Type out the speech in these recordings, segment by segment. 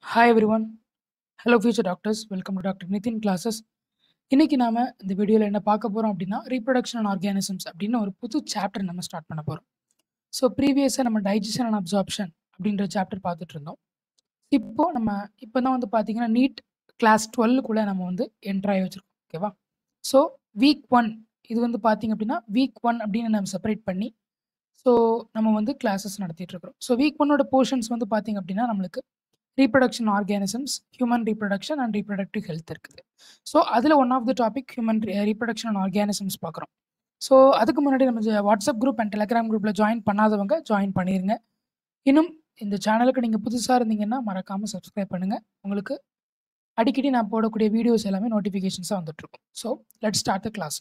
hi everyone hello future doctors welcome to doctor Nitin classes இன்னைக்கு நாம இந்த வீடியோவில் என்ன பார்க்க போகிறோம் அப்படின்னா ரீப்ரொடக்ஷன் அண்ட் ஆர்கானிசம்ஸ் அப்படின்னு ஒரு புது சாப்டர் நம்ம ஸ்டார்ட் பண்ண போகிறோம் ஸோ ப்ரீவியஸாக நம்ம டைஜஷன் அண்ட் அப்சார்ப்ஷன் அப்படின்ற சாப்டர் பார்த்துட்டு இருந்தோம் இப்போ நம்ம இப்போ தான் வந்து பார்த்தீங்கன்னா நீட் கிளாஸ் டுவெல்லுக்குள்ளே நம்ம வந்து என்ட்ராகி வச்சுருக்கோம் ஓகேவா ஸோ வீக் ஒன் இது வந்து பார்த்தீங்க அப்படின்னா வீக் ஒன் அப்படின்னு நம்ம செப்பரேட் பண்ணி ஸோ நம்ம வந்து கிளாஸஸ் நடத்திட்டு இருக்கிறோம் ஸோ வீக் ஒன்னோட போர்ஷன்ஸ் வந்து பார்த்தீங்க அப்படின்னா நம்மளுக்கு reproduction organisms human reproduction and reproductive health இருக்குது ஸோ அதில் one of the topic human reproduction and organisms பார்க்குறோம் ஸோ அதுக்கு முன்னாடி நம்ம ஜ- வாட்ஸ்அப் குரூப் அண்ட் டெலிகிராம் குரூப்பில் ஜாயின் பண்ணாதவங்க ஜாயின் பண்ணிடுங்க இன்னும் இந்த சேனலுக்கு நீங்கள் புதுசாக இருந்தீங்கன்னா மறக்காமல் சப்ஸ்கிரைப் பண்ணுங்கள் உங்களுக்கு அடிக்கடி நான் போடக்கூடிய வீடியோஸ் எல்லாமே நோட்டிஃபிகேஷன்ஸாக வந்துட்டுருக்கும் so let start the class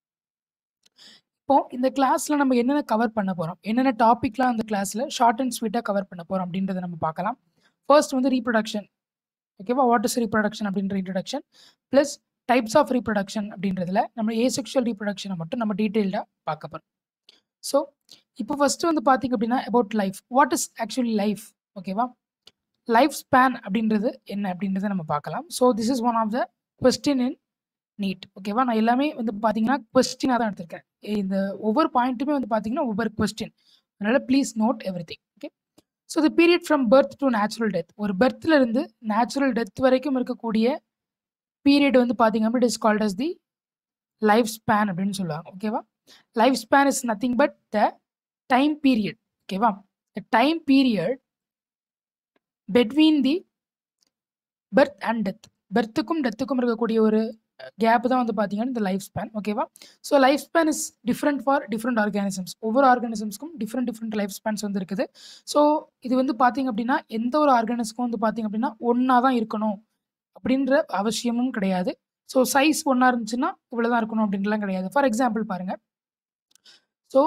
இப்போ இந்த கிளாஸில் நம்ம என்னென்ன கவர் பண்ண போகிறோம் என்னென்ன டாபிக்லாம் அந்த கிளாஸில் ஷார்ட் அண்ட் ஸ்வீட்டாக கவர் பண்ண போகிறோம் அப்படின்றத நம்ம பார்க்கலாம் ஃபர்ஸ்ட் வந்து ரீப்ரொடக்ஷன் ஓகேவா வாட் இஸ் ரீப்ரொடக்ஷன் அப்படின்ற introduction plus types of reproduction அப்படின்றதுல நம்ம ஏசெக்ஷுவல் ரீப்ரொடக்ஷனை மட்டும் நம்ம டீட்டெயில்டாக பார்க்க போகிறோம் ஸோ இப்போ ஃபர்ஸ்ட் வந்து பார்த்தீங்க அப்படின்னா about life what is actually life ஓகேவா லைஃப் ஸ்பேன் அப்படின்றது என்ன அப்படின்றத நம்ம பார்க்கலாம் so this is one of the question in NEET ஓகேவா நான் எல்லாமே வந்து பார்த்தீங்கன்னா கொஸ்டினாக தான் எடுத்திருக்கேன் இந்த ஒவ்வொரு பாயிண்ட்டுமே வந்து பார்த்தீங்கன்னா ஒவ்வொரு கொஸ்டின் அதனால please note everything okay so the period from birth to natural death ஒரு birthல இருந்து நேச்சுரல் டெத் வரைக்கும் இருக்கக்கூடிய பீரியட் வந்து பார்த்தீங்க அப்படின்னா is called as the life span அப்படின்னு சொல்லுவாங்க ஓகேவா life span is nothing but the time period ஓகேவா the time period between the birth and death பர்த்துக்கும் டெத்துக்கும் இருக்கக்கூடிய ஒரு கேப் தான் வந்து பார்த்தீங்கன்னா இந்த லைஃப் ஸ்பேன் ஓகேவா so life span is different for different organisms ஒவ்வொரு ஆர்கானிசம்ஸ்க்கும் டிஃப்ரெண்ட் டிஃப்ரெண்ட் லைஃப் ஸ்பேன்ஸ் வந்து இருக்குது ஸோ இது வந்து பார்த்தீங்க அப்படின்னா எந்த ஒரு ஆர்கானிஸ்க்கும் வந்து பார்த்தீங்க அப்படின்னா ஒன்றா தான் இருக்கணும் அப்படின்ற அவசியமும் கிடையாது ஸோ சைஸ் ஒன்றா இருந்துச்சுன்னா இவ்வளோ தான் இருக்கணும் அப்படின்லாம் கிடையாது ஃபார் எக்ஸாம்பிள் பாருங்கள் so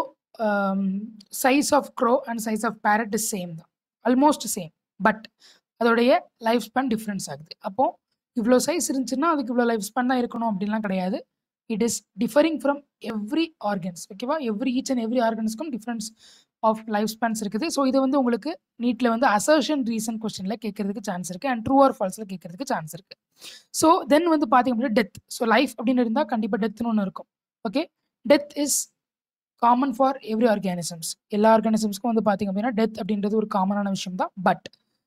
size of crow and size of parrot is same தான் ஆல்மோஸ்ட் சேம் பட் அதோடைய லைஃப் ஸ்பேன் டிஃப்ரென்ஸ் ஆகுது அப்போ இவ்வளோ சைஸ் இருந்துச்சுன்னா அதுக்கு இவ்வளோ லைஃப் ஸ்பேன் தான் இருக்கணும் அப்படின்லாம் கிடையாது it is differing from every organs ஓகேவா எவ்ரி ஈச் அண்ட் எவ்ரி ஆர்கன்ஸ்க்கும் டிஃப்ரென்ஸ் ஆஃப் லைஃப் ஸ்பேன்ஸ் இருக்குது ஸோ இது வந்து உங்களுக்கு நீட்டில் வந்து அசர்ஷன் ரீசன் கொஸ்டினில் கேட்கறதுக்கு சான்ஸ் இருக்குது அண்ட் ட்ரூ ஆர் ஃபால்ஸில் கேட்கறதுக்கு சான்ஸ் இருக்குது ஸோ தென் வந்து பார்த்தீங்க அப்படின்னா டெத் ஸோ லைஃப் அப்படின்னு இருந்தால் கண்டிப்பாக டெத்னு ஒன்று இருக்கும் okay death is common for every organisms எல்லா ஆர்கானிசம்ஸ்க்கும் வந்து பார்த்தீங்க அப்படின்னா டெத் அப்படின்றது ஒரு காமனான விஷயம் தான் பட்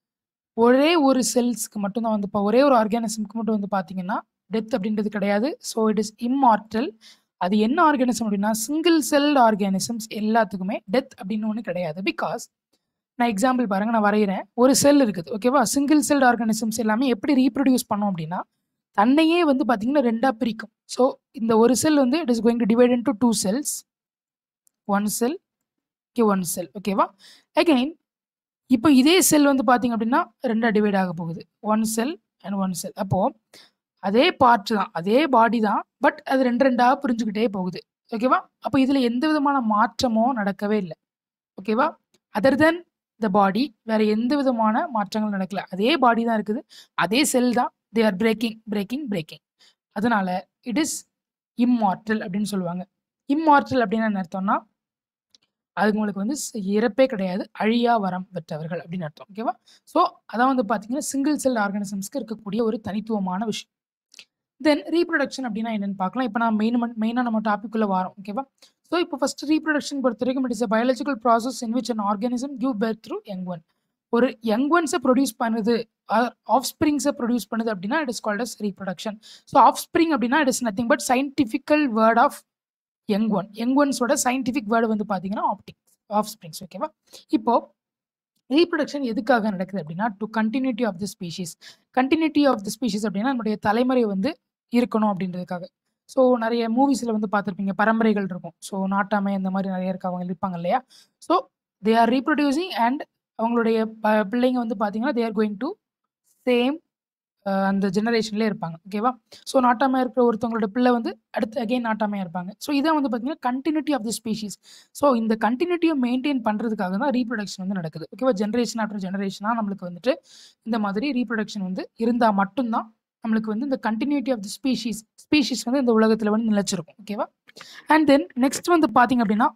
ஒரே ஒரு செல்ஸ்க்கு மட்டும்தான் வந்து இப்போ ஒரே ஒரு ஆர்கானிசம்க்கு மட்டும் வந்து பார்த்தீங்கன்னா டெத் அப்படின்றது கிடையாது ஸோ இட் இஸ் இம்மார்டல் அது என்ன ஆர்கானிசம் அப்படின்னா சிங்கிள் செல் ஆர்கானிசம்ஸ் எல்லாத்துக்குமே டெத் அப்படின்னு ஒன்று கிடையாது பிகாஸ் நான் எக்ஸாம்பிள் பாருங்க நான் வரைகிறேன் ஒரு செல் இருக்குது ஓகேவா சிங்கிள் செல் ஆர்கானிசம்ஸ் எல்லாமே எப்படி ரீப்ரொடியூஸ் பண்ணோம் அப்படின்னா தன்னையே வந்து பார்த்தீங்கன்னா ரெண்டாக பிரிக்கும் ஸோ இந்த ஒரு செல் வந்து it is going to divide into two cells one cell okay one cell ஓகேவா அகைன் இப்போ இதே செல் வந்து பார்த்தீங்க அப்படின்னா ரெண்டாக டிவைட் ஆக போகுது one cell and one cell அப்போது அதே பார்ட் தான் அதே பாடி தான் பட் அது ரெண்டு ரெண்டாக புரிஞ்சுக்கிட்டே போகுது ஓகேவா அப்போ இதில் எந்த விதமான மாற்றமோ நடக்கவே இல்லை ஓகேவா அதர் தென் த பாடி வேற எந்த விதமான மாற்றங்களும் நடக்கல அதே பாடி தான் இருக்குது அதே செல் தான் they are breaking breaking breaking அதனால இட் இஸ் இம்மார்டல் அப்படின்னு சொல்லுவாங்க இம்மார்டல் அப்படின்னு என்ன அர்த்தம்னா அதுக்கு உங்களுக்கு வந்து ஸ்- இறப்பே கிடையாது அழியா வரம் பெற்றவர்கள் அப்படின்னு அர்த்தம் ஓகேவா ஸோ அதான் வந்து பார்த்தீங்கன்னா சிங்கிள் செல் ஆர்கானிசம்ஸ்க்கு இருக்கக்கூடிய ஒரு தனித்துவமான விஷயம் தென் ரீப்ரொடக்ஷன் அப்படின்னா என்னன்னு பார்க்கலாம் இப்போ நான் மெயின் மெயினாக நம்ம டாபிக்குள்ளே வரோம் ஓகேவா ஸோ இப்போ ஃபர்ஸ்ட் ரீப்ரொடக்ஷன் பொறுத்த வரைக்கும் it is a biological process in which an organism give birth through young one ஒரு யங் ஒன்ஸை ப்ரொடியூஸ் பண்ணுது ஆஃப் ஸ்ப்ரிங்ஸை ப்ரொடியூஸ் பண்ணுது அப்படின்னா it is called as reproduction so offspring அப்படின்னா it is nothing but scientifical word of young one young ஒன்ஸோட scientific word வந்து பார்த்தீங்கன்னா ஆப்டிக்ஸ் ஆஃப் ஸ்ப்ரிங்ஸ் ஓகேவா இப்போ ரீப்ரொடக்ஷன் எதுக்காக நடக்குது அப்படின்னா to continuity of the species continuity of the species அப்படின்னா நம்முடைய தலைமுறை வந்து இருக்கணும் அப்படின்றதுக்காக ஸோ நிறைய மூவிஸில் வந்து பார்த்துருப்பீங்க பரம்பரைகள் இருக்கும் ஸோ நாட்டாமை அந்த மாதிரி நிறைய இருக்கவங்க இருப்பாங்க இல்லையா so they are reproducing and அவங்களுடைய ப- பிள்ளைங்க வந்து பார்த்தீங்கன்னா they are going to same அந்த ஜெனரேஷன்லேயே இருப்பாங்க ஓகேவா ஸோ நாட்டாமையாக இருக்கிற ஒருத்தவங்களோட பிள்ளை வந்து அடுத்து அகைன் நாட்டாமையாக இருப்பாங்க ஸோ இதான் வந்து பார்த்தீங்கன்னா continuity of the species so இந்த கண்டினியூட்டியை மெயின்டைன் பண்ணுறதுக்காக தான் ரீப்ரொடக்ஷன் வந்து நடக்குது ஓகேவா ஜென்ரேஷன் ஆஃப்டர் ஜெனரேஷனாக நம்மளுக்கு வந்துட்டு இந்த மாதிரி ரீப்ரொடக்ஷன் வந்து இருந்தால் மட்டும்தான் நம்மளுக்கு வந்து இந்த continuity of the species species வந்து இந்த உலகத்தில் வந்து நிலைச்சிருக்கும் ஓகேவா அண்ட் தென் நெக்ஸ்ட் வந்து பார்த்தீங்க அப்படின்னா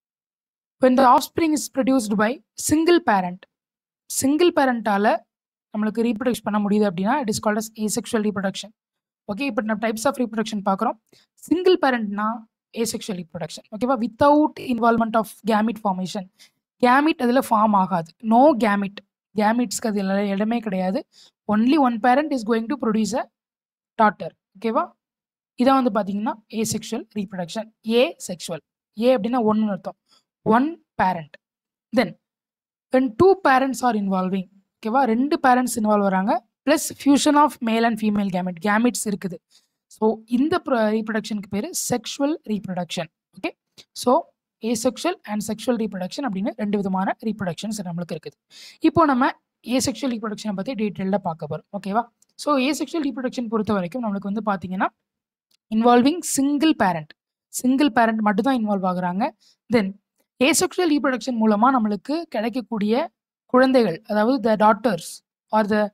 when the offspring is produced by single parent single பேரண்டால நம்மளுக்கு ரீப்ரொடக்ஷன் பண்ண முடியுது அப்படின்னா it is called as asexual reproduction okay இப்போ நம்ம டைப்ஸ் ஆஃப் ரீப்ரொடக்ஷன் பார்க்குறோம் சிங்கிள் பேரண்ட்னா ஏசெக்ஷுவல் ரீப்ரொடக்ஷன் ஓகேவா without involvement of gamete formation gamete அதில் ஃபார்ம் ஆகாது நோ கேமிட் கேமிட்ஸ்க்கு அது இல்ல- இடமே கிடையாது only one parent is going to produce a daughter ஓகேவா இதான் வந்து பார்த்தீங்கன்னா asexual reproduction asexual a அப்படின்னா ஒன்றுன்னு அர்த்தம் one parent then when two parents are involving ஓகேவா ரெண்டு பேரண்ட்ஸ் இன்வால்வ் வராங்க plus fusion of male and female gamete gametes இருக்குது ஸோ இந்த ரீப்ரொடக்ஷனுக்கு பேர் sexual reproduction okay so asexual and sexual reproduction அப்படின்னு ரெண்டு விதமான ரீப்ரொடக்ஷன்ஸ் நம்மளுக்கு இருக்குது இப்போ நம்ம ஏசெக்ஷுவல் ரீப்ரொடக்ஷனை பற்றி டீட்டெயில்டாக பார்க்க போகிறோம் ஓகேவா ஸோ ஏசெக்ஷுவல் ரீப்ரொடக்ஷன் பொறுத்த வரைக்கும் நம்மளுக்கு வந்து பார்த்தீங்கன்னா involving single parent single parent மட்டும் தான் இன்வால்வ் ஆகுறாங்க தென் ஏசெக்ஷுவல் ரீப்ரொடக்ஷன் மூலமாக நம்மளுக்கு கிடைக்கக்கூடிய குழந்தைகள் அதாவது the daughters are the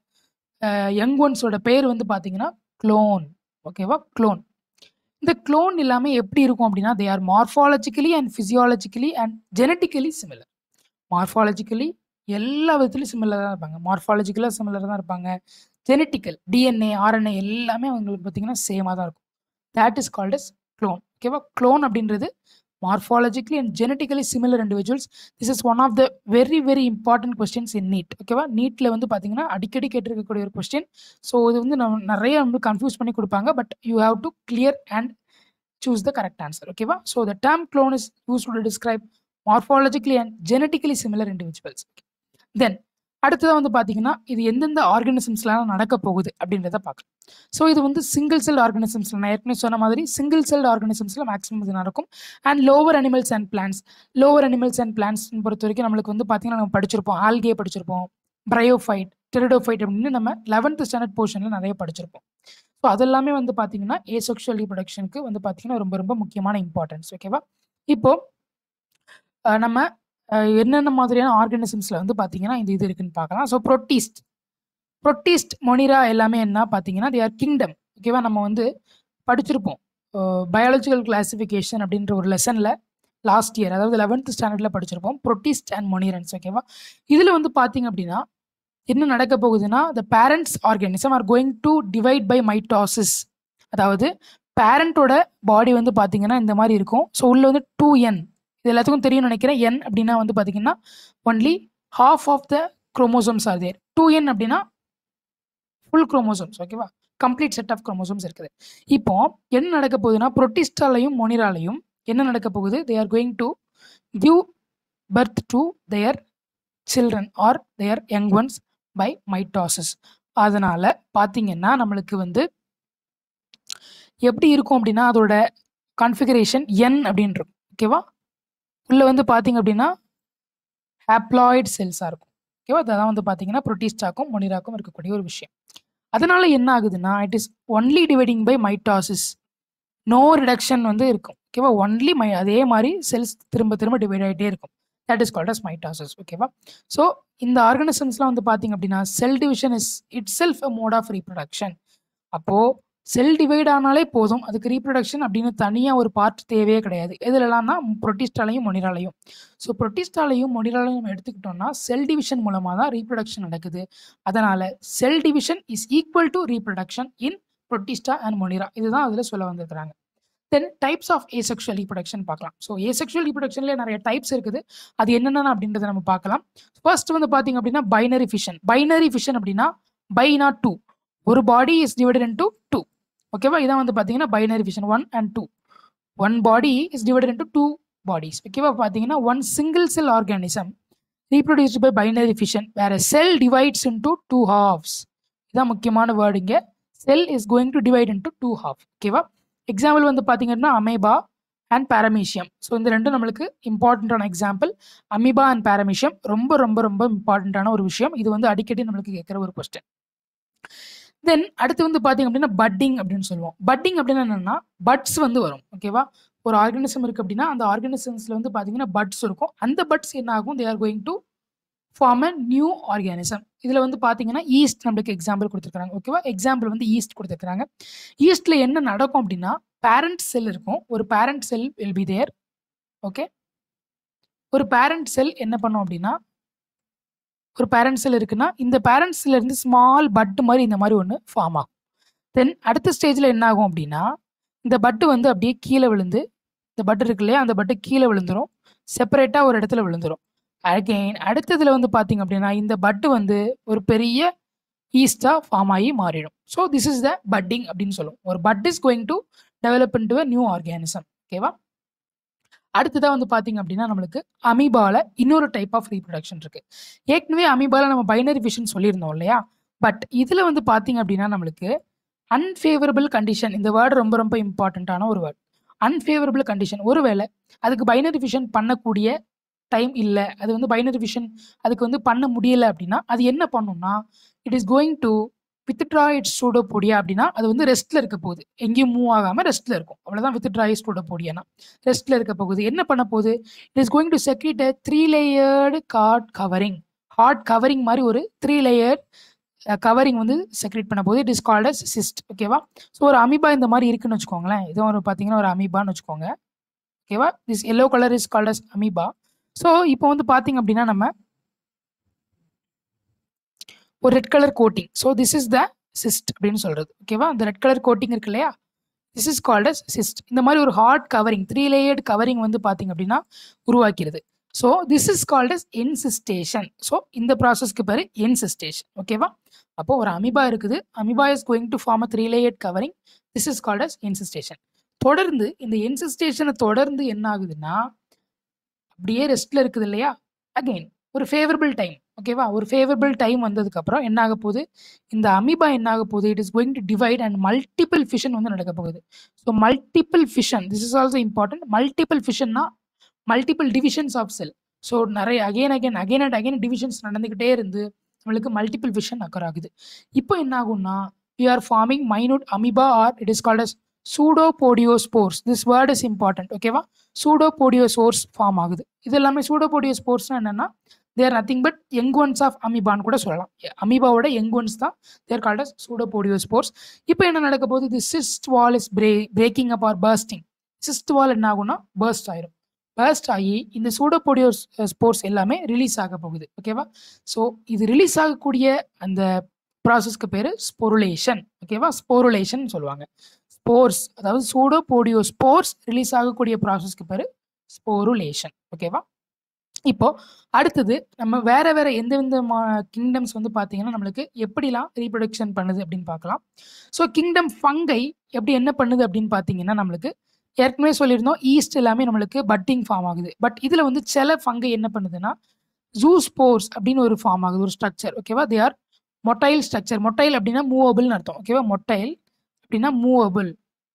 young ஒன்ஸோட பேர் வந்து பார்த்தீங்கன்னா க்ளோன் ஓகேவா க்ளோன் இந்த க்ளோன் எல்லாமே எப்படி இருக்கும் அப்படின்னா they are morphologically and physiologically and genetically similar morphologically எல்லா விதத்துலையும் சிமிலராக தான் இருப்பாங்க மார்ஃபாலஜிக்கலாக சிமிலராக தான் இருப்பாங்க ஜெனட்டிக்கல் டிஎன்ஏ ஆர்என்ஏ எல்லாமே அவங்களுக்கு பார்த்தீங்கன்னா சேமாக தான் இருக்கும் that is called as clone ஓகேவா க்ளோன் அப்படின்றது morphologically and genetically similar individuals this is one of the very very important questions in NEET ஓகேவா நீட்டில் வந்து பார்த்தீங்கன்னா அடிக்கடி கேட்டிருக்கக்கூடிய ஒரு கொஸ்டின் ஸோ இது வந்து நம்ம நிறைய வந்து கன்ஃபியூஸ் பண்ணி கொடுப்பாங்க but you have to clear and choose the correct answer ஓகேவா ஸோ the term clone is used to describe morphologically and genetically similar individuals then அடுத்ததாக வந்து பார்த்தீங்கன்னா இது எந்தெந்த ஆர்கனிசம்ஸ்லாம் நடக்க போகுது அப்படின்றத பார்க்கலாம் ஸோ இது வந்து சிங்கிள் செல் ஆர்கனிசம்ஸ் நான் ஏற்கனவே சொன்ன மாதிரி சிங்கிள் செல் ஆர்கனிசம்ஸில் மேக்ஸிமம் இது நடக்கும் and lower animals and plants lower animals and plants பொறுத்த வரைக்கும் நம்மளுக்கு வந்து பார்த்தீங்கன்னா நம்ம படிச்சிருப்போம் ஆல்கே படிச்சிருப்போம் பிரையோஃபைட் டெரிடோஃபைட் அப்படின்னு நம்ம லெவன்த் ஸ்டாண்டர்ட் போர்ஷனில் நிறைய படிச்சிருப்போம் ஸோ அதெல்லாமே வந்து பார்த்தீங்கன்னா ஏசெக்ஷுவல் ரீப்ரொடக்ஷனுக்கு வந்து பார்த்தீங்கன்னா ரொம்ப ரொம்ப முக்கியமான இம்பார்ட்டன்ஸ் ஓகேவா இப்போ அஹ், நம்ம அஹ், என்னென்ன மாதிரியான ஆர்கனிசம்ஸில் வந்து பார்த்தீங்கன்னா இந்த இது இருக்குன்னு பார்க்கலாம் ஸோ ப்ரோட்டீஸ்ட் ப்ரோட்டீஸ்ட் மொனிரா எல்லாமே என்ன பார்த்தீங்கன்னா தே ஆர் கிங்டம் ஓகேவா நம்ம வந்து படிச்சிருப்போம் பயாலஜிக்கல் கிளாசிஃபிகேஷன் அப்படின்ற ஒரு லெசனில் லாஸ்ட் இயர் அதாவது லெவன்த் ஸ்டாண்டர்டில் படிச்சிருப்போம் ப்ரோட்டீஸ்ட் அண்ட் மொனிரன்ஸ் ஓகேவா இதில் வந்து பார்த்தீங்க அப்படின்னா என்ன நடக்க போகுதுன்னா the parents organism are going to divide by mitosis அதாவது பேரண்ட்டோட பாடி வந்து பார்த்தீங்கன்னா இந்த மாதிரி இருக்கும் ஸோ உள்ள வந்து டூ என் இது எல்லாத்துக்கும் தெரியும்னு நினைக்கிறேன் என் அப்படின்னா வந்து பார்த்தீங்கன்னா only half of the chromosomes are there two n அப்படின்னா ஃபுல் குரோமோசோம்ஸ் ஓகேவா கம்ப்ளீட் செட் ஆஃப் குரோமோசோம்ஸ் இருக்குது இப்போ என்ன நடக்க போகுதுன்னா புரோட்டிஸ்டாலையும் மொனிராலையும் என்ன நடக்க போகுது they are going to give birth to their children or their young ones by mitosis அதனால பார்த்தீங்கன்னா நம்மளுக்கு வந்து எப்படி இருக்கும் அப்படின்னா அதோட கான்ஃபிகரேஷன் என் அப்படின்னு இருக்கும் ஓகேவா உள்ள வந்து பார்த்தீங்க அப்படின்னா ஹாப்ளாய்டு செல்ஸாக இருக்கும் ஓகேவா அதெல்லாம் வந்து பார்த்தீங்கன்னா புரோட்டிஸ்டாக்கும் மொனிராக்கும் இருக்கக்கூடிய ஒரு விஷயம் அதனால என்ன ஆகுதுன்னா it is only dividing by mitosis no reduction வந்து இருக்கும் ஓகேவா ஒன்லி மை அதே மாதிரி செல்ஸ் திரும்ப திரும்ப டிவைட் ஆகிட்டே இருக்கும் that is called as mitosis ஓகேவா ஸோ இந்த ஆர்கனிசம்ஸ்லாம் வந்து பார்த்தீங்க அப்படின்னா cell division is itself a mode of reproduction அப்போது செல் டிவைட் ஆனாலே போதும் அதுக்கு ரீப்ரொடக்ஷன் அப்படின்னு தனியாக ஒரு பார்ட் தேவையே கிடையாது எதுலலாம்னா ப்ரொட்டிஸ்டாலையும் மொனிராலையும் ஸோ ப்ரொட்டிஸ்டாலையும் மொனிராலையும் நம்ம எடுத்துக்கிட்டோம்னா செல் டிவிஷன் மூலமாக தான் ரீப்ரொடக்ஷன் நடக்குது அதனால் cell division is equal to reproduction in protista and monera இதுதான் அதில் சொல்ல வந்திருக்கிறாங்க then types of asexual reproduction பார்க்கலாம் ஸோ ஏசெக்ஷுவல் ரீப்ரொடக்ஷன்லேயே நிறைய டைப்ஸ் இருக்குது அது என்னென்ன அப்படின்றத நம்ம பார்க்கலாம் ஃபர்ஸ்ட் வந்து பார்த்தீங்க அப்படின்னா பைனரி ஃபிஷன் பைனரி ஃபிஷன் அப்படின்னா பைனா டூ ஒரு body is divided into two ஓகேவா இதான் வந்து பார்த்தீங்கன்னா binary fission one and two one body is divided into two bodies ஓகேவா பார்த்தீங்கன்னா one single cell organism reproduced by binary fission வேற cell divides into two halves இதான் முக்கியமான வேர்டுங்க cell is going to divide into two half ஓகேவா example வந்து பார்த்தீங்கன்னா அமேபா and பாரமீஷியம் so இந்த ரெண்டும் நம்மளுக்கு இம்பார்ட்டண்ட்டான எக்ஸாம்பிள் அமீபா அண்ட் பாரமீஷியம் ரொம்ப ரொம்ப ரொம்ப இம்பார்ட்டண்ட்டான ஒரு விஷயம் இது வந்து அடிக்கடி நம்மளுக்கு கேட்குற ஒரு கொஸ்டின் தென் அடுத்து வந்து பார்த்தீங்க அப்படின்னா பட்டிங் அப்படின்னு சொல்லுவோம் பட்டிங் அப்படின்னா என்னன்னா பட்ஸ் வந்து வரும் ஓகேவா ஒரு ஆர்கானிசம் இருக்குது அப்படின்னா அந்த ஆர்கானிசம்ஸில் வந்து பார்த்தீங்கன்னா பட்ஸ் இருக்கும் அந்த பட்ஸ் என்ன ஆகும் they are going to form a new organism இதில் வந்து பார்த்தீங்கன்னா ஈஸ்ட் நம்மளுக்கு எக்ஸாம்பிள் கொடுத்துருக்காங்க ஓகேவா எக்ஸாம்பிள் வந்து ஈஸ்ட் கொடுத்துருக்காங்க ஈஸ்டில் என்ன நடக்கும் அப்படின்னா பேரண்ட் செல் இருக்கும் ஒரு parent cell will be there okay ஒரு பேரண்ட் செல் என்ன பண்ணும் அப்படின்னா ஒரு பேரண்ட் செல் இருக்குன்னா இந்த பேரண்ட் செல்ல இருந்து ஸ்மால் பட் மாதிரி இந்த மாதிரி ஒன்று ஃபார்ம் ஆகும் தென் அடுத்த ஸ்டேஜில் என்ன ஆகும் அப்படின்னா இந்த பட்டு வந்து அப்படியே கீழே விழுந்து இந்த பட்டு இருக்கு இல்லையா அந்த பட்டு கீழே விழுந்துரும் செப்பரேட்டாக ஒரு இடத்துல விழுந்துரும் அகைன் அடுத்ததுல வந்து பார்த்தீங்க அப்படின்னா இந்த பட்டு வந்து ஒரு பெரிய ஈஸ்டா ஃபார்ம் ஆகி மாறிடும் so this is the budding அப்படின்னு சொல்லுவோம் ஒரு bud is going to develop into a new organism ஓகேவா அடுத்ததாக வந்து பார்த்தீங்க அப்படின்னா நம்மளுக்கு அமீபால இன்னொரு டைப் ஆஃப் ரீப்ரொடக்ஷன் இருக்கு ஏற்கனவே அமீபால நம்ம பைனரி விஷன் சொல்லியிருந்தோம் இல்லையா பட் இதில் வந்து பார்த்தீங்க அப்படின்னா நம்மளுக்கு அன்ஃபேவரபிள் கண்டிஷன் இந்த வேர்டு ரொம்ப ரொம்ப இம்பார்ட்டண்ட்டான ஒரு வேர்ட் அன்ஃபேவரபிள் கண்டிஷன் ஒருவேளை அதுக்கு பைனரி விஷன் பண்ணக்கூடிய டைம் இல்லை அது வந்து பைனரி விஷன் அதுக்கு வந்து பண்ண முடியல அப்படின்னா அது என்ன பண்ணும்னா it is going to withdraw its pseudopodia அப்படின்னா அது வந்து ரெஸ்ட்ல இருக்க போகுது எங்கேயும் மூவ் ஆகாம ரெஸ்ட்ல இருக்கும் அவ்வளவுதான் வித்ட்ரா இஸ் சூடோபோடியானா ரெஸ்ட்ல இருக்க போகுது என்ன பண்ண போகுது it is going to secrete three layered guard covering hard covering மாதிரி ஒரு த்ரீ லேயர் கவரிங் வந்து செக்ரேட் பண்ண போது it is called as cyst ஓகேவா ஸோ ஒரு அமீபா இந்த மாதிரி இருக்குன்னு வச்சுக்கோங்களேன் இது ஒரு பார்த்தீங்கன்னா ஒரு அமீபான்னு வச்சுக்கோங்க ஓகேவா this yellow colour is called as amoeba so இப்போ வந்து பார்த்தீங்க அப்படின்னா நம்ம ஒரு red colour coating so this is the cyst அப்படின்னு சொல்றது ஓகேவா அந்த ரெட் கலர் கோட்டிங் இருக்கு இல்லையா this is called as cyst இந்த மாதிரி ஒரு hard covering three layered covering வந்து பார்த்தீங்க அப்படின்னா உருவாக்கிறது so this is called as encystation so இந்த ப்ராசஸ்க்கு பேர் என்சிஸ்டேஷன் ஓகேவா அப்போ ஒரு அமிபா இருக்குது amoeba is going to form a three layered covering this is called as encystation தொடர்ந்து இந்த என்சிஸ்டேஷனை தொடர்ந்து என்ன ஆகுதுன்னா அப்படியே ரெஸ்ட்ல இருக்குது இல்லையா அகைன் ஒரு ஃபேவரபிள் டைம் ஓகேவா ஒரு ஃபேவரபிள் டைம் வந்ததுக்கப்புறம் என்ன ஆக போகுது இந்த அமீபா என்ன ஆக போகுது it is going to divide and multiple fission வந்து நடக்க போகுது so multiple fission this is also important multiple ஃபிஷன்னா multiple divisions of cell so நிறைய again again again and again divisions நடந்துக்கிட்டே இருந்து நம்மளுக்கு மல்டிபிள் விஷன் அக்கர் ஆகுது இப்போ என்ன ஆகும்னா we are forming minute amoeba or it is called as pseudopodiospores this word is important ஓகேவா சூடோபோடியோசோர்ஸ் ஃபார்ம் ஆகுது இது எல்லாமே சூடோபோடியோஸ்போர்ஸ்னா என்னன்னா they're nothing but young ones of அமீபான்னு கூட சொல்லலாம் அமீபாவோட யங் ஒன்ஸ் தான் தேர் கால்ட் அஸ் சூடோபோடியோஸ்போர்ஸ் இப்போ என்ன நடக்க போகுது தி சிஸ்ட் வால் இஸ் பிரே breaking up or bursting cyst wall என்ன ஆகும்னா பர்ஸ்ட் ஆயிரும் பர்ஸ்ட் ஆகி இந்த சூடோபோடியோ ஸ்போர்ஸ் எல்லாமே ரிலீஸ் ஆக போகுது ஓகேவா ஸோ இது ரிலீஸ் ஆகக்கூடிய அந்த ப்ராசஸ்க்கு பேர் ஸ்பொருலேஷன் ஓகேவா ஸ்போருலேஷன் சொல்லுவாங்க ஸ்போர்ஸ் அதாவது சூடோபோடியோ ஸ்போர்ஸ் ரிலீஸ் ஆகக்கூடிய ப்ராசஸ்க்கு பேர் ஸ்போருலேஷன் ஓகேவா இப்போ அடுத்தது நம்ம வேற வேற எந்த விதமான கிங்டம்ஸ் வந்து பார்த்தீங்கன்னா நம்மளுக்கு எப்படிலாம் ரீப்ரொடக்ஷன் பண்ணுது அப்படின்னு பார்க்கலாம் ஸோ கிங்டம் ஃபங்கை எப்படி என்ன பண்ணுது அப்படின்னு பார்த்தீங்கன்னா நம்மளுக்கு ஏற்கனவே சொல்லியிருந்தோம் ஈஸ்ட் எல்லாமே நம்மளுக்கு பட்டிங் ஃபார்ம் ஆகுது பட் இதில் வந்து சில ஃபங்கை என்ன பண்ணுதுன்னா ஜூ ஸ்போர்ஸ் அப்படின்னு ஒரு ஃபார்ம் ஆகுது ஒரு ஸ்ட்ரக்சர் ஓகேவா they are motile structure motile அப்படின்னா மூவபிள்னு அர்த்தம் ஓகேவா மொட்டைல் அப்படின்னா மூவபிள்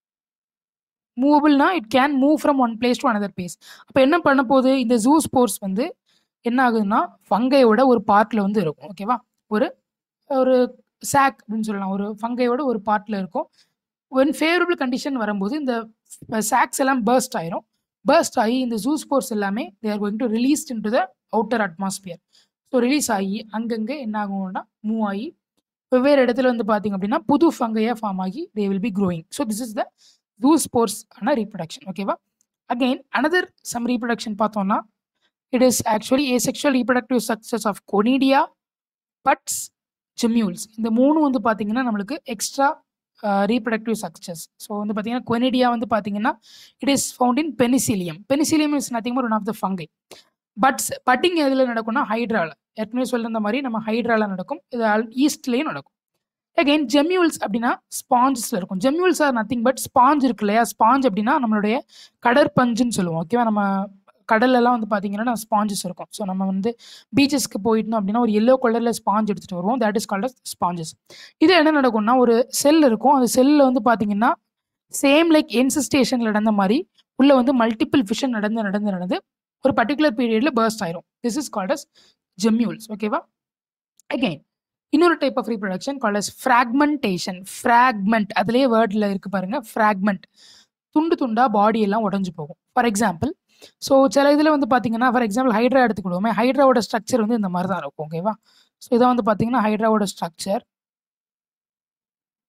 மூவபிள்னா it can move from one place to another place அப்போ என்ன பண்ண போகுது இந்த ஜூ ஸ்போர்ஸ் வந்து என்ன ஆகுதுன்னா ஃபங்கையோட ஒரு பார்ட்டில் வந்து இருக்கும் ஓகேவா ஒரு ஒரு சாக் அப்படின்னு சொல்லலாம் ஒரு ஃபங்கையோட ஒரு பார்ட்டில் இருக்கும் ஒன் ஃபேவரபிள் கண்டிஷன் வரும்போது இந்த சாக்ஸ் எல்லாம் பர்ஸ்ட் ஆயிரும் பர்ஸ்ட் ஆகி இந்த ஜூ ஸ்போர்ஸ் எல்லாமே they are going to released into the outer atmosphere so release ஆகி அங்கங்கே என்ன ஆகும்னா மூவ் ஆகி வெவ்வேறு இடத்துல வந்து பார்த்தீங்க அப்படின்னா புது ஃபங்கையாக ஃபார்ம் ஆகி they will be growing so this is the ஜூ ஸ்போர்ஸ் ஆன ரீப்ரொடக்ஷன் ஓகேவா அகெயின் அனதர் சம் ரீப்ரொடக்ஷன் பார்த்தோம்னா it is actually asexual reproductive success of conidia buds gemmules இந்த மூணு வந்து பார்த்தீங்கன்னா நம்மளுக்கு எக்ஸ்ட்ரா ரீப்ரொடக்டிவ் சக்சஸ் ஸோ வந்து பார்த்தீங்கன்னா கொனிடியா வந்து பார்த்தீங்கன்னா it is found in penicillium penicillium is nothing one of the fungi buds budding எதில் நடக்கும்னா ஹைட்ரால ஏற்கனவே சொல்லியிருந்த மாதிரி நம்ம ஹைட்ரால நடக்கும் இது ஈஸ்ட்லேயும் நடக்கும் அகைன் ஜெம்யூல்ஸ் அப்படின்னா ஸ்பாஞ்சஸில் இருக்கும் gemmules are nothing but sponge இருக்கு இல்லையா ஸ்பாஞ்ச் அப்படின்னா நம்மளுடைய கடற்பஞ்சுன்னு சொல்லுவோம் ஓகேவா நம்ம கடல்லலாம் வந்து பார்த்தீங்கன்னா ஸ்பாஞ்சஸ் இருக்கும் ஸோ நம்ம வந்து பீச்சஸ்க்கு போயிட்டோம் அப்படின்னா ஒரு எல்லோ கலரில் ஸ்பாஞ்ச் எடுத்துகிட்டு வருவோம் தட் இஸ் கால்ட் ஸ்பாஞ்சஸ் இது என்ன நடக்கும்னா ஒரு செல் இருக்கும் அந்த செல்லில் வந்து பார்த்தீங்கன்னா சேம் லைக் என்சிஸ்டேஷனில் நடந்த மாதிரி உள்ள வந்து மல்டிபிள் ஃபிஷன் நடந்து நடந்து நடந்து ஒரு பர்டிகுலர் பீரியடில் பர்ஸ்ட் ஆயிரும் this is called as gemmules ஓகேவா அகைன் இன்னொரு type of reproduction called as fragmentation fragment அதுலேயே வேர்டில் இருக்கு பாருங்க ஃப்ராக்மெண்ட் துண்டு துண்டா பாடி எல்லாம் உடஞ்சு போகும் ஃபார் எக்ஸாம்பிள் ஸோ சில இதில் வந்து பார்த்தீங்கன்னா ஃபார் எக்ஸாம்பிள் ஹைட்ரா எடுத்துக்கிடுவோமே ஹைட்ராவோட ஸ்ட்ரக்சர் வந்து இந்த மாதிரி தான் இருக்கும் ஓகேவா ஸோ இதை வந்து பார்த்தீங்கன்னா ஹைட்ராவோட ஸ்ட்ரக்சர்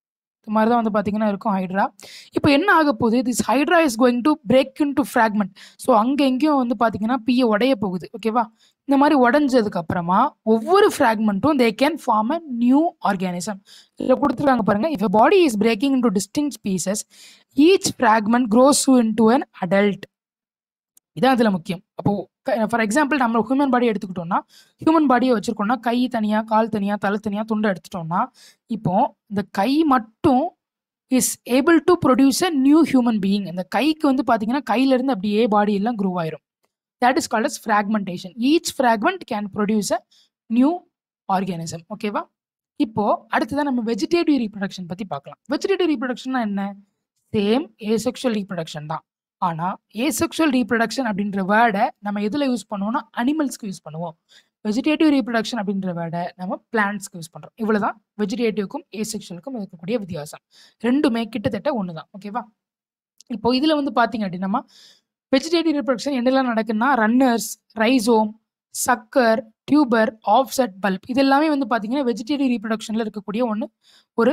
இந்த மாதிரி தான் வந்து பார்த்தீங்கன்னா இருக்கும் ஹைட்ரா இப்போ என்ன ஆக போகுது this hydra is going to break into fragment so அங்கே எங்கேயும் வந்து பார்த்தீங்கன்னா பிய உடைய போகுது ஓகேவா இந்த மாதிரி உடஞ்சதுக்கு அப்புறமா ஒவ்வொரு ஃப்ராக்மெண்ட்டும் they can form a new organism இதில் கொடுத்துருக்காங்க பாருங்க if body is breaking into distinct pieces each fragment grows into an adult இதான் இதில் முக்கியம் அப்போ ஃபார் எக்ஸாம்பிள் நம்ம ஹியூமன் பாடி எடுத்துக்கிட்டோம்னா ஹியூமன் பாடியை வச்சிருக்கோம்னா கை தனியாக கால் தனியாக தலை தனியாக துண்டை எடுத்துட்டோம்னா இப்போ இந்த கை மட்டும் is able to produce a new human being இந்த கைக்கு வந்து பார்த்தீங்கன்னா கையிலேருந்து அப்படியே பாடி எல்லாம் க்ரூ ஆயிரும் that is called as fragmentation each fragment can produce a new organism ஓகேவா இப்போ அடுத்ததான் நம்ம வெஜிடேட்டிவ் ரீப்ரொடக்ஷன் பற்றி பார்க்கலாம் வெஜிடேட்டிவ் ரீப்ரொடக்ஷன்னா என்ன சேம் ஏசெக்ஷுவல் ரீப்ரொடக்ஷன் தான் ஆனால் ஏசெக்ஷுவல் ரீப்ரொடக்ஷன் அப்படின்ற வேர்டை நம்ம எதில் யூஸ் பண்ணுவோம்னா அனிமல்ஸ்க்கு யூஸ் பண்ணுவோம் வெஜிடேட்டிவ் ரீப்ரொடக்ஷன் அப்படின்ற வேர்டை நம்ம பிளான்ட்ஸ்க்கு யூஸ் பண்ணுறோம் இவ்வளோ தான் வெஜிடேட்டிவ்க்கும் ஏசெக்ஷுவலுக்கும் இருக்கக்கூடிய வித்தியாசம் ரெண்டுமே கிட்டத்தட்ட ஒன்று தான் ஓகேவா இப்போ இதில் வந்து பார்த்தீங்க அப்படின்னா வெஜிடேட்டிவ் ரீப்ரொடக்ஷன் என்னெல்லாம் நடக்குன்னா runners rhizome sucker tuber offset bulb இது எல்லாமே வந்து பார்த்தீங்கன்னா வெஜிடேட்டிவ் ரீப்ரொடக்ஷனில் இருக்கக்கூடிய ஒன்று ஒரு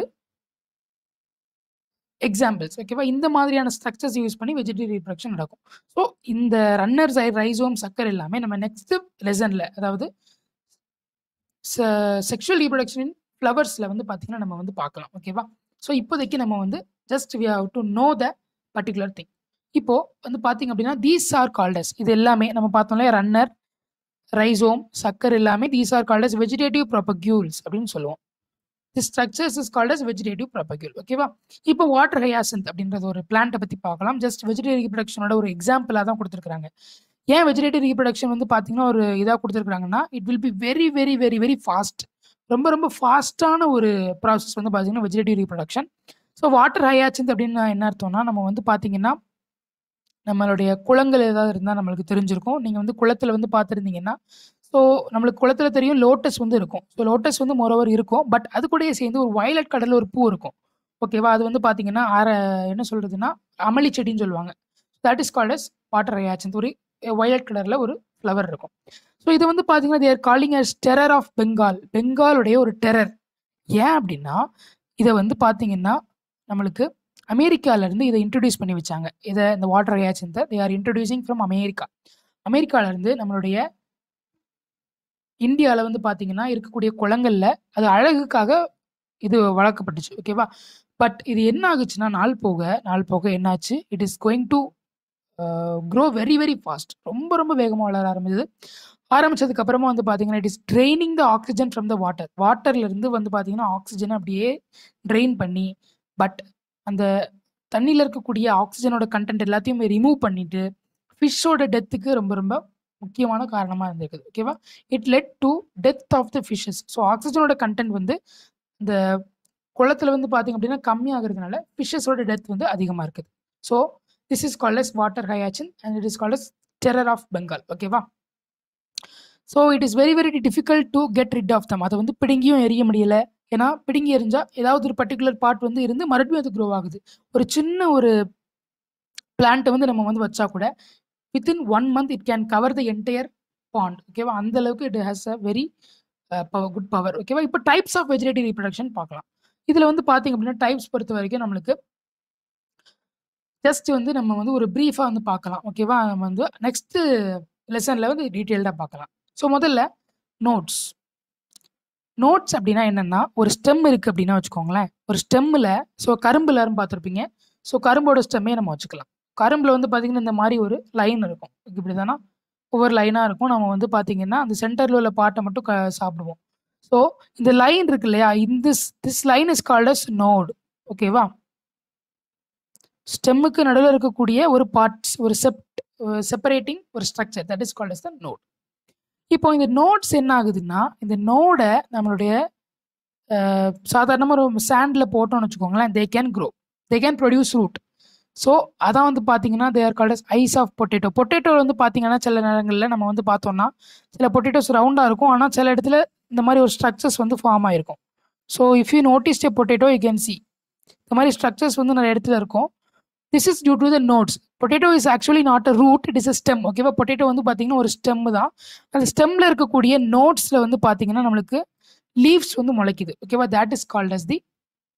எக்ஸாம்பிள்ஸ் ஓகேவா இந்த மாதிரியான ஸ்ட்ரக்சர்ஸ் யூஸ் பண்ணி வெஜிடேட்டிவ் ரீப்ரொடக்ஷன் நடக்கும் ஸோ இந்த ரன்னர்ஸ் ரைசோம் சக்கர் எல்லாமே நம்ம நெக்ஸ்ட் லெசனில் அதாவது செக்ஷுவல் ரீப்ரொடக்ஷன் இன் ஃப்ளவர்ஸில் வந்து பார்த்தீங்கன்னா நம்ம வந்து பார்க்கலாம் ஓகேவா ஸோ இப்போதைக்கு நம்ம வந்து just we have to know the particular thing இப்போ வந்து பார்த்தீங்க அப்படின்னா தீஸ் ஆர் கால்டஸ் இது எல்லாமே நம்ம பார்த்தோம்ல ரன்னர் ரைசோம் சக்கர் எல்லாமே these are called as vegetative propagules அப்படின்னு சொல்லுவோம் the structures is called as vegetative propagule ஓகேவா இப்போ வாட்டர் ஹயாசன்த் அப்படின்றது ஒரு பிளான்ட்டை பற்றி பார்க்கலாம் ஜஸ்ட் வெஜிடேட்டிவ் ரீப்ரொடக்ஷனோட ஒரு எக்ஸாம்பிளாக தான் கொடுத்துருக்காங்க ஏன் வெஜிடேட்டிவ் ரீப்ரொடக்ஷன் வந்து பார்த்தீங்கன்னா ஒரு இதாக கொடுத்துருக்காங்கன்னா it will be very very very very fast ரொம்ப ரொம்ப ஃபாஸ்ட்டான ஒரு ப்ராசஸ் வந்து பார்த்தீங்கன்னா vegetative reproduction so water hyacinth அப்படின்னு என்ன அர்த்தம்னா நம்ம வந்து பார்த்தீங்கன்னா நம்மளுடைய குளங்கள் ஏதாவது இருந்தால் நம்மளுக்கு தெரிஞ்சிருக்கும் நீங்கள் வந்து குளத்தில் வந்து பார்த்துருந்தீங்கன்னா ஸோ நம்மளுக்கு குளத்தில் தெரியும் லோட்டஸ் வந்து இருக்கும் ஸோ லோட்டஸ் வந்து மோரோவர் இருக்கும் பட் அது கூடயே சேர்ந்து ஒரு வயலட் கடலில் ஒரு பூ இருக்கும் ஓகேவா அது வந்து பார்த்தீங்கன்னா ஆர என்ன சொல்கிறதுனா அமளி செடின்னு சொல்லுவாங்க that is called as water hyacinth ஒரு வயலட் கலரில் ஒரு ஃப்ளவர் இருக்கும் ஸோ இது வந்து பார்த்தீங்கன்னா they're calling as terror of Bengal பெங்காலுடைய ஒரு டெரர் ஏன் அப்படின்னா இதை வந்து பார்த்தீங்கன்னா நம்மளுக்கு அமெரிக்காவிலேருந்து இதை இன்ட்ரடியூஸ் பண்ணி வச்சாங்க இதை இந்த வாட்டர் ஹயாச்சந்தை they are introducing from America அமெரிக்காவிலேருந்து நம்மளுடைய இந்தியாவில் வந்து பார்த்தீங்கன்னா இருக்கக்கூடிய குளங்களில் அது அழகுக்காக இது வளர்க்கப்பட்டுச்சு ஓகேவா பட் இது என்ன ஆகுச்சுன்னா நாள் போக நாள் போக என்னாச்சு it is going to grow very very fast ரொம்ப ரொம்ப வேகமாக வளர ஆரம்பிச்சது ஆரம்பிச்சதுக்கு அப்புறமா வந்து பார்த்தீங்கன்னா it is draining the oxygen from the water வாட்டர்லேருந்து வந்து பார்த்தீங்கன்னா ஆக்சிஜனை அப்படியே ட்ரெயின் பண்ணி பட் அந்த தண்ணியில் இருக்கக்கூடிய ஆக்சிஜனோட கண்டென்ட் எல்லாத்தையும் ரிமூவ் பண்ணிட்டு ஃபிஷ்ஷோட டெத்துக்கு ரொம்ப ரொம்ப முக்கியமான காரணமாக இருந்திருக்குது ஓகேவா it led to death of the fishes so ஆக்சிஜனோட கண்டென்ட் வந்து இந்த குளத்தில் வந்து பார்த்தீங்க அப்படின்னா கம்மியாகிறதுனால ஃபிஷ்ஷஸோட டெத் வந்து அதிகமாக இருக்குது so this is called as water hyacinth and it is called as terror of Bengal ஓகேவா so it is very very difficult to get rid of them அதை வந்து பிடுங்கியும் எரிய முடியல ஏன்னா பிடுங்கி எரிஞ்சால் ஏதாவது ஒரு பர்டிகுலர் பார்ட் வந்து இருந்து மறுபடியும் அது க்ரோ ஆகுது ஒரு சின்ன ஒரு பிளான்ட்டை வந்து நம்ம வந்து வச்சா கூட within one month it can cover the entire pond ஓகேவா அந்த அளவுக்கு it has a very good power ஓகேவா இப்போ டைப்ஸ் ஆஃப் வெஜிடேட்டிவ் ரீப்ரொடக்ஷன் பார்க்கலாம் இதில் வந்து பார்த்தீங்க அப்படின்னா டைப்ஸ் பொறுத்த வரைக்கும் நம்மளுக்கு ஜஸ்ட் வந்து நம்ம வந்து ஒரு ப்ரீஃபாக வந்து பார்க்கலாம் ஓகேவா நம்ம வந்து நெக்ஸ்ட்டு லெசனில் வந்து டீட்டெயில்டாக பார்க்கலாம் ஸோ முதல்ல நோட்ஸ் நோட்ஸ் அப்படின்னா என்னென்னா ஒரு ஸ்டெம் இருக்குது அப்படின்னா வச்சுக்கோங்களேன் ஒரு ஸ்டெம்மில் ஸோ கரும்பு எல்லாரும் பார்த்துருப்பீங்க ஸோ கரும்போட ஸ்டெம்மே நம்ம வச்சுக்கலாம் கரும்பில் வந்து பார்த்திங்கன்னா இந்த மாதிரி ஒரு லைன் இருக்கும் இப்படி தானே ஒவ்வொரு லைனாக இருக்கும் நம்ம வந்து பார்த்திங்கன்னா அந்த சென்டரில் உள்ள பாட்டை மட்டும் க சாப்பிடுவோம் ஸோ இந்த லைன் இருக்கு இல்லையா இந்த this line is called as node ஓகேவா ஸ்டெம்முக்கு நடுவில் இருக்கக்கூடிய ஒரு பார்ட்ஸ் ஒரு செப்ட் செப்பரேட்டிங் ஒரு structure that is called as the node இப்போ இந்த நோட்ஸ் என்ன ஆகுதுன்னா இந்த நோடை நம்மளுடைய சாதாரணமாக ஒரு சாண்டில் போட்டோம்னு வச்சுக்கோங்களேன் they can grow they can produce root so அதான் வந்து பார்த்தீங்கன்னா they're called as eyes of potato potato வந்து பார்த்தீங்கன்னா சில நேரங்களில் நம்ம வந்து பார்த்தோம்னா சில பொட்டேட்டோஸ் ரவுண்டாக இருக்கும் ஆனால் சில இடத்துல இந்த மாதிரி ஒரு ஸ்ட்ரக்சர்ஸ் வந்து ஃபார்ம் ஆகிருக்கும் so if you notice a potato you can see இந்த மாதிரி ஸ்ட்ரக்சர்ஸ் வந்து நிறைய இடத்துல இருக்கும் this is due to the nodes potato is actually not a root it is a stem ஓகேவா பொட்டேட்டோ வந்து பார்த்தீங்கன்னா ஒரு ஸ்டெம் தான் அந்த ஸ்டெம்மில் இருக்கக்கூடிய நோட்ஸில் வந்து பார்த்தீங்கன்னா நம்மளுக்கு லீவ்ஸ் வந்து முளைக்குது ஓகேவா that is called as the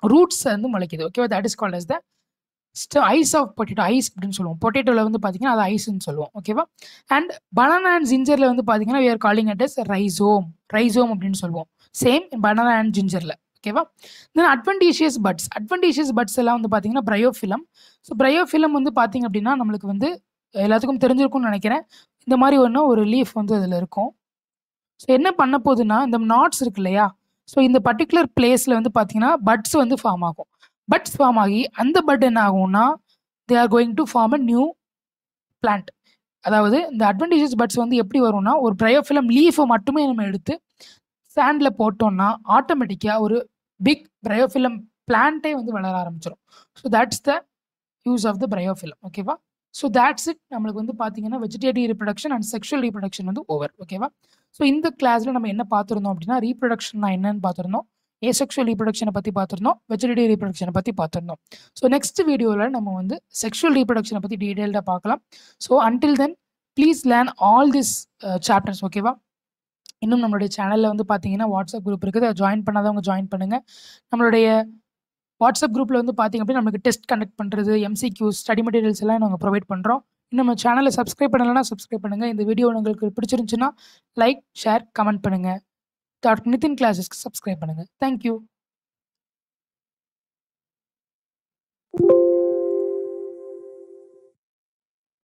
roots வந்து முளைக்குது ஓகேவா that is called as the eyes of potato eyes அப்படின்னு சொல்லுவோம் பொட்டேட்டோவில் வந்து பார்த்தீங்கன்னா அது ஐஸ்ன்னு சொல்லுவோம் ஓகேவா அண்ட் பனானா அண்ட் ஜிஞ்சரில் வந்து பார்த்தீங்கன்னா we are calling it as rhizome rhizome அப்படின்னு சொல்லுவோம் சேம் பனானா அண்ட் ஜிஞ்சரில் ஓகேவா தென் அட்வன்டீஷியஸ் பட்ஸ் அட்வன்டீஷியஸ் பட்ஸ் எல்லாம் வந்து பார்த்தீங்கன்னா பிரயோஃபிலம் ஸோ பிரயோஃபிலம் வந்து பார்த்தீங்க அப்படின்னா நம்மளுக்கு வந்து எல்லாத்துக்கும் தெரிஞ்சிருக்கும்னு நினைக்கிறேன் இந்த மாதிரி ஒன்று ஒரு லீஃப் வந்து அதில் இருக்கும் ஸோ என்ன பண்ண போகுதுன்னா இந்த நாட்ஸ் இருக்கு இல்லையா ஸோ இந்த பர்டிகுலர் பிளேஸில் வந்து பார்த்தீங்கன்னா பட்ஸ் வந்து ஃபார்ம் ஆகும் பட்ஸ் ஃபார்ம் ஆகி அந்த பட் என்ன ஆகும்னா they are going to form a new plant அதாவது இந்த அட்வன்டேஜஸ் பட்ஸ் வந்து எப்படி வரும்னா ஒரு பிரயோஃபிலம் லீஃபை மட்டுமே நம்ம எடுத்து சாண்டில் போட்டோம்னா ஆட்டோமேட்டிக்காக ஒரு பிக் பிரயோஃபிலம் பிளான்ட்டே வந்து வளர ஆரம்பிச்சிடும் so that's the use of the bryophyllum ஓகேவா ஸோ that's இட் நம்மளுக்கு வந்து பார்த்தீங்கன்னா vegetative reproduction and sexual reproduction வந்து ஓவர் ஓகேவா ஸோ இந்த கிளாஸில் நம்ம என்ன பார்த்துருந்தோம் அப்படின்னா ரீப்ரொடக்ஷன் என்னன்னு பார்த்துருந்தோம் ஏசெக்ஷுவல் ரீப்ரொடக்ஷனை பற்றி பார்த்துருந்தோம் வெஜிடேட்டிவ் ரீப்ரொடக்ஷனை பற்றி பார்த்துருந்தோம் ஸோ நெக்ஸ்ட் வீடியோவில் நம்ம வந்து செக்ஷுவல் ரீப்ரொடக்ஷனை பற்றி டீட்டெயில்டாக பார்க்கலாம் so until then please learn all this chapters ஓகேவா இன்னும் நம்மளுடைய சேனலில் வந்து பார்த்தீங்கன்னா வாட்ஸ்அப் குரூப் இருக்குது அதை ஜாயின் பண்ணாதவங்க ஜாயின் பண்ணுங்கள் நம்மளுடைய வாட்ஸ்அப் குரூப்பில் வந்து பார்த்தீங்க அப்படின்னா நமக்கு டெஸ்ட் கண்டக்ட் பண்ணுறது எம்சிக்யூஸ் ஸ்டடி மெட்டீரியல்ஸ் எல்லாம் நாங்கள் ப்ரொவைட் பண்ணுறோம் இன்னும் நம்ம சேனலை சப்ஸ்கிரைப் பண்ணலைன்னா சப்ஸ்கிரைப் பண்ணுங்கள் இந்த வீடியோ உங்களுக்கு பிடிச்சிருந்துச்சுன்னா லைக் ஷேர் கமெண்ட் பண்ணுங்கள் டாக்டர் நிதின் கிளாஸஸ்க்கு சப்ஸ்கிரைப் பண்ணுங்கள் தேங்க்யூ